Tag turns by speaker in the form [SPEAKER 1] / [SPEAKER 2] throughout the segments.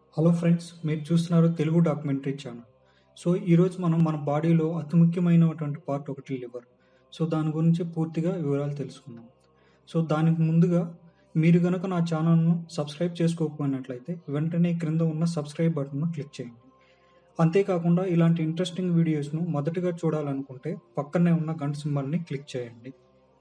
[SPEAKER 1] hello friends మీరు చూస్తున్నారు Telugu documentary channel so ఈరోజు మనం మన బాడీలో అతి ముఖ్యమైనటువంటి పార్ట్ ఒకటి లివర్ సో దాని గురించి పూర్తిగా వివరాలు తెలుసుకుందాం సో దానికి ముందుగా మీరు కనుక నా ఛానల్ను సబ్స్క్రైబ్ చేసుకోకపోయినట్లయితే వెంటనే క్రింద ఉన్న సబ్స్క్రైబ్ బటన్ను క్లిక్ చేయండి అంతేకాకుండా ఇలాంటి ఇంట్రెస్టింగ్ వీడియోస్ను మొదటగా చూడాలనుకుంటే పక్కనే ఉన్న గంట సింబల్ని క్లిక్ చేయండి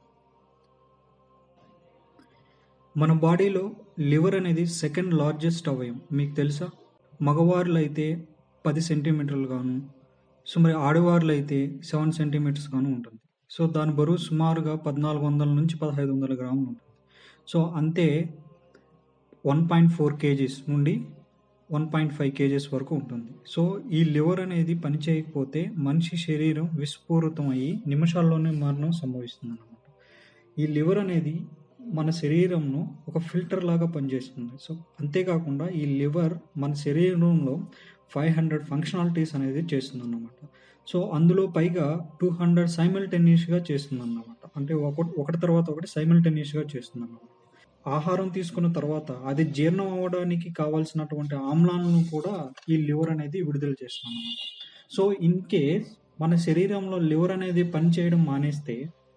[SPEAKER 1] మన బాడీలో లివర్ అనేది సెకండ్ లార్జెస్ట్ అవయవం మీకు తెలుసా మగవారిలో అయితే పది సెంటీమీటర్లు గాను సో మరి ఆడవారిలో అయితే సెవెన్ సెంటీమీటర్స్ గాను ఉంటుంది సో దాని బరువు సుమారుగా పద్నాలుగు వందల నుంచి పదహైదు వందల గ్రాములు ఉంటుంది సో అంతే వన్ పాయింట్ ఫోర్ కేజీస్ నుండి వన్ పాయింట్ ఫైవ్ కేజీస్ వరకు ఉంటుంది సో ఈ లివర్ అనేది పనిచేయకపోతే మనిషి శరీరం విస్ఫూరితం అయ్యి నిమిషాల్లోనే మరణం సంభవిస్తుంది అన్నమాట ఈ లివర్ అనేది మన శరీరంను ఒక ఫిల్టర్ లాగా పనిచేస్తుంది సో అంతేకాకుండా ఈ లివర్ మన శరీరంలో ఫైవ్ హండ్రెడ్ ఫంక్షనాలిటీస్ అనేది చేస్తుంది అన్నమాట సో అందులో పైగా టూ హండ్రెడ్ సైమల్టేనియస్గా చేస్తుంది అన్నమాట అంటే ఒకటి ఒకటి తర్వాత ఒకటి సైమల్టేనియస్గా చేస్తుంది అన్నమాట ఆహారం తీసుకున్న తర్వాత అది జీర్ణం అవ్వడానికి కావాల్సినటువంటి ఆమ్లాలను కూడా ఈ లివర్ అనేది విడుదల చేస్తుంది అన్నమాట సో ఇన్ కేస్ మన శరీరంలో లివర్ అనేది పనిచేయడం మానేస్తే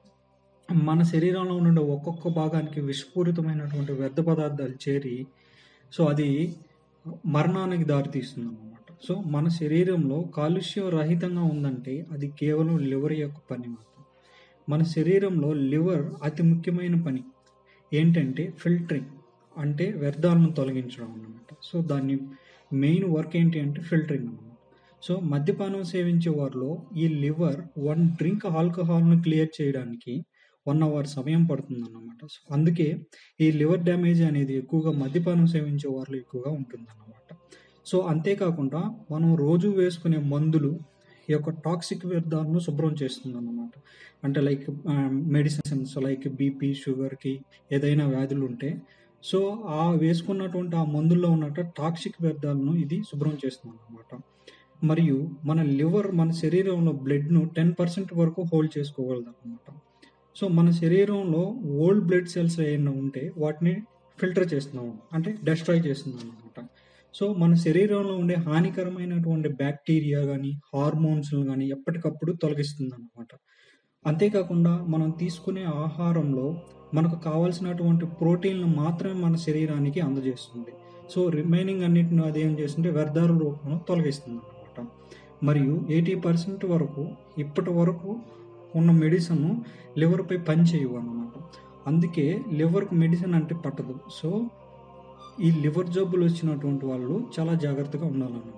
[SPEAKER 1] మన శరీరంలో ఉండే ఒక్కొక్క భాగానికి విషపూరితమైనటువంటి వ్యర్థ పదార్థాలు చేరి సో అది మరణానికి దారితీస్తుంది అన్నమాట సో మన శరీరంలో కాలుష్యం రహితంగా ఉందంటే అది కేవలం లివర్ యొక్క పని మాత్రం మన శరీరంలో లివర్ అతి ముఖ్యమైన పని ఏంటంటే ఫిల్టరింగ్ అంటే వ్యర్థాలను తొలగించడం అన్నమాట సో దాన్ని మెయిన్ వర్క్ ఏంటి అంటే ఫిల్టరింగ్ అన్నమాట సో మద్యపానం సేవించే వారిలో ఈ లివర్ వన్ డ్రింక్ ఆల్కహాల్ను క్లియర్ చేయడానికి వన్ అవర్ సమయం పడుతుంది అన్నమాట సో అందుకే ఈ లివర్ డ్యామేజ్ అనేది ఎక్కువగా మద్యపానం సేవించే వారిలో ఎక్కువగా ఉంటుంది అన్నమాట సో అంతేకాకుండా మనం రోజు వేసుకునే మందులు ఈ యొక్క టాక్సిక్ వ్యర్థాలను శుభ్రం చేస్తుంది అన్నమాట అంటే లైక్ మెడిసిన్స్ లైక్ బీపీ షుగర్కి ఏదైనా వ్యాధులు ఉంటే సో ఆ వేసుకున్నటువంటి ఆ మందుల్లో ఉన్నట్టు టాక్సిక్ వ్యర్థాలను ఇది శుభ్రం చేస్తుంది అన్నమాట మరియు మన లివర్ మన శరీరంలో బ్లడ్ను టెన్ పర్సెంట్ వరకు హోల్డ్ చేసుకోగలదు అనమాట సో మన శరీరంలో ఓల్డ్ బ్లడ్ సెల్స్ ఏమైనా ఉంటే వాటిని ఫిల్టర్ చేస్తున్నాం అంటే డెస్ట్రాయ్ చేస్తున్నాం అనమాట సో మన శరీరంలో ఉండే హానికరమైనటువంటి బ్యాక్టీరియా కానీ హార్మోన్స్ కానీ ఎప్పటికప్పుడు తొలగిస్తుంది అనమాట అంతేకాకుండా మనం తీసుకునే ఆహారంలో మనకు కావాల్సినటువంటి ప్రోటీన్లు మాత్రమే మన శరీరానికి అందజేస్తుంది సో రిమైనింగ్ అన్నిటిని అది ఏం చేస్తుంటే వ్యర్థాల రూపంలో తొలగిస్తుంది అనమాట మరియు ఎయిటీ పర్సెంట్ వరకు ఇప్పటి వరకు ఉన్న మెడిసిన్ లివర్పై పని చేయవు అన్నమాట అందుకే లివర్కి మెడిసిన్ అంటే పట్టదు సో ఈ లివర్ జబ్బులు వచ్చినటువంటి వాళ్ళు చాలా జాగ్రత్తగా ఉండాలన్నమాట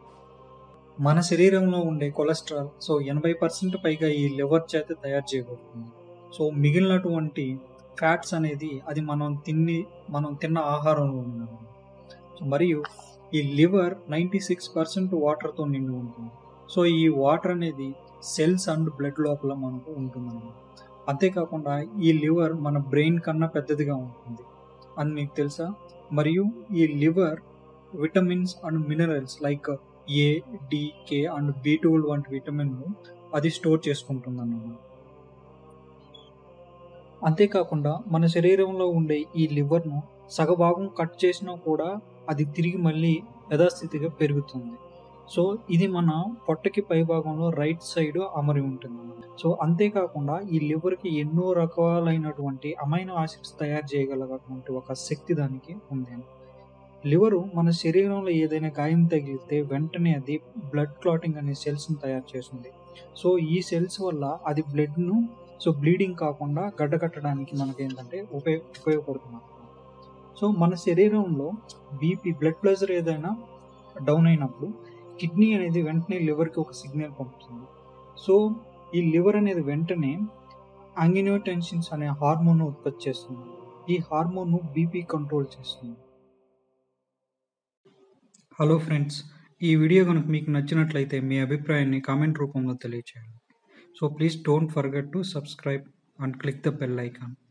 [SPEAKER 1] మన శరీరంలో ఉండే కొలెస్ట్రాల్ సో ఎనభై పర్సెంట్ పైగా ఈ లివర్ చేత తయారు చేయబడుతుంది సో మిగిలినటువంటి ఫ్యాట్స్ అనేది అది మనం తిని మనం తిన్న ఆహారంలో ఉంది మరియు ఈ లివర్ నైంటీ సిక్స్ పర్సెంట్ వాటర్తో నిండి ఉంటుంది సో ఈ వాటర్ అనేది సెల్స్ అండ్ బ్లడ్ లోపల మనకు ఉంటుంది అంతేకాకుండా ఈ లివర్ మన బ్రెయిన్ కన్నా పెద్దదిగా ఉంటుంది అని మీకు తెలుసా మరియు ఈ liver vitamins and minerals like A D K and B టూల్ వంటి విటమిన్లు అది స్టోర్ చేసుకుంటుంది అన్నమాట అంతేకాకుండా మన శరీరంలో ఉండే ఈ లివర్ను సగభాగం కట్ చేసినా కూడా అది తిరిగి మళ్ళీ యథాస్థితిగా పెరుగుతుంది సో ఇది మన పొట్టకి పై భాగంలో రైట్ సైడ్ అమరి ఉంటుంది సో అంతేకాకుండా ఈ లివర్కి ఎన్నో రకాలైనటువంటి అమైనో ఆసిడ్స్ తయారు చేయగలగటువంటి ఒక శక్తి దానికి ఉంది లివరు మన శరీరంలో ఏదైనా గాయం తగిలితే వెంటనే అది బ్లడ్ క్లాటింగ్ అనే సెల్స్ని తయారు చేస్తుంది సో ఈ సెల్స్ వల్ల అది బ్లడ్ను సో బ్లీడింగ్ కాకుండా గడ్డకట్టడానికి మనకి ఏంటంటే ఉపయోగ ఉపయోగపడుతుంది సో మన శరీరంలో బీపీ బ్లడ్ ప్రెషర్ ఏదైనా డౌన్ అయినప్పుడు కిడ్నీ అనేది వెంటనే లివర్కి ఒక సిగ్నల్ పంపుతుంది సో ఈ లివర్ అనేది వెంటనే యాంగినోటెన్షన్స్ అనే హార్మోన్ ఉత్పత్తి చేస్తుంది ఈ హార్మోన్ బీపీ కంట్రోల్ చేస్తుంది హలో ఫ్రెండ్స్ ఈ వీడియో కనుక మీకు నచ్చినట్లయితే మీ అభిప్రాయాన్ని కామెంట్ రూపంలో తెలియచేయండి so please don't forget to subscribe and click the bell icon